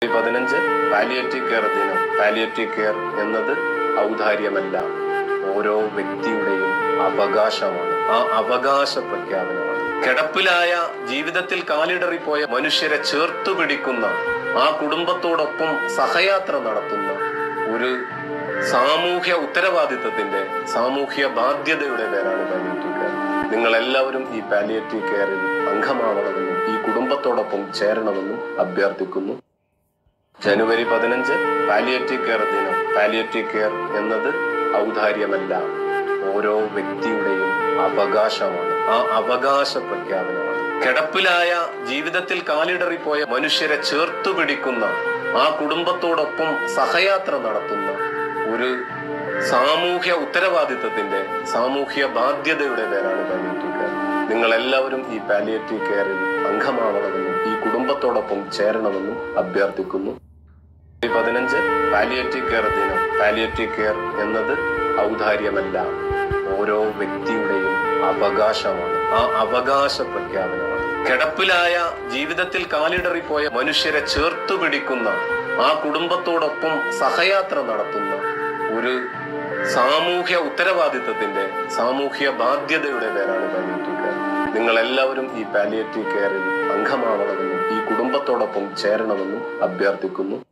പതിനഞ്ച് palliative care ദിനം palliative care എന്നത് ഔദാര്യമല്ല ഓരോ വ്യക്തിയുടെയും അവകാശമാണ് ആ അവകാശ പ്രഖ്യാപനമാണ് കിടപ്പിലായ ജീവിതത്തിൽ കാലിടറിപ്പോയ മനുഷ്യരെ ചേർത്തു പിടിക്കുന്ന ആ കുടുംബത്തോടൊപ്പം സഹയാത്ര നടത്തുന്ന ഒരു സാമൂഹ്യ ഉത്തരവാദിത്തത്തിന്റെ സാമൂഹ്യ ബാധ്യതയുടെ പേരാണ് പാലിയേറ്റീവ് കെയർ നിങ്ങൾ എല്ലാവരും ഈ പാലിയേറ്റീവ് കെയറിൽ അംഗമാവണമെന്നും ഈ കുടുംബത്തോടൊപ്പം ചേരണമെന്നും അഭ്യർത്ഥിക്കുന്നു ജനുവരി പതിനഞ്ച് പാലിയേറ്റീവ് കെയർ ദിനം പാലിയേറ്റീവ് കെയർ എന്നത് ഔദാര്യമല്ല ഓരോ വ്യക്തിയുടെയും അവകാശമാണ് ആ അവകാശ പ്രഖ്യാപനമാണ് കിടപ്പിലായ ജീവിതത്തിൽ കാലിടറിപ്പോയ മനുഷ്യരെ ചേർത്തു പിടിക്കുന്ന ആ കുടുംബത്തോടൊപ്പം സഹയാത്ര നടത്തുന്ന ഒരു സാമൂഹ്യ ഉത്തരവാദിത്തത്തിന്റെ സാമൂഹ്യ ബാധ്യതയുടെ പേരാണ് പാലിയേറ്റീവ് കെയർ നിങ്ങൾ എല്ലാവരും ഈ പാലിയേറ്റീവ് കെയറിൽ അംഗമാവണമെന്നും ഈ കുടുംബത്തോടൊപ്പം ചേരണമെന്നും അഭ്യർത്ഥിക്കുന്നു പതിനഞ്ച് പാലിയേറ്റീവ് കെയർ ദിനം പാലിയേറ്റീവ് കെയർ എന്നത് ഔദാര്യമല്ല ഓരോ വ്യക്തിയുടെയും അവകാശമാണ് ആ അവകാശ പ്രഖ്യാപനമാണ് കിടപ്പിലായ ജീവിതത്തിൽ കാലിടറിപ്പോയ മനുഷ്യരെ ചേർത്തു പിടിക്കുന്ന ആ കുടുംബത്തോടൊപ്പം സഹയാത്ര നടത്തുന്ന ഒരു സാമൂഹ്യ ഉത്തരവാദിത്തത്തിന്റെ സാമൂഹ്യ ബാധ്യതയുടെ പേരാണ് പാലിയേറ്റീവ് കെയർ നിങ്ങൾ എല്ലാവരും ഈ പാലിയേറ്റീവ് കെയറിൽ അംഗമാവണമെന്നും ഈ കുടുംബത്തോടൊപ്പം ചേരണമെന്നും അഭ്യർത്ഥിക്കുന്നു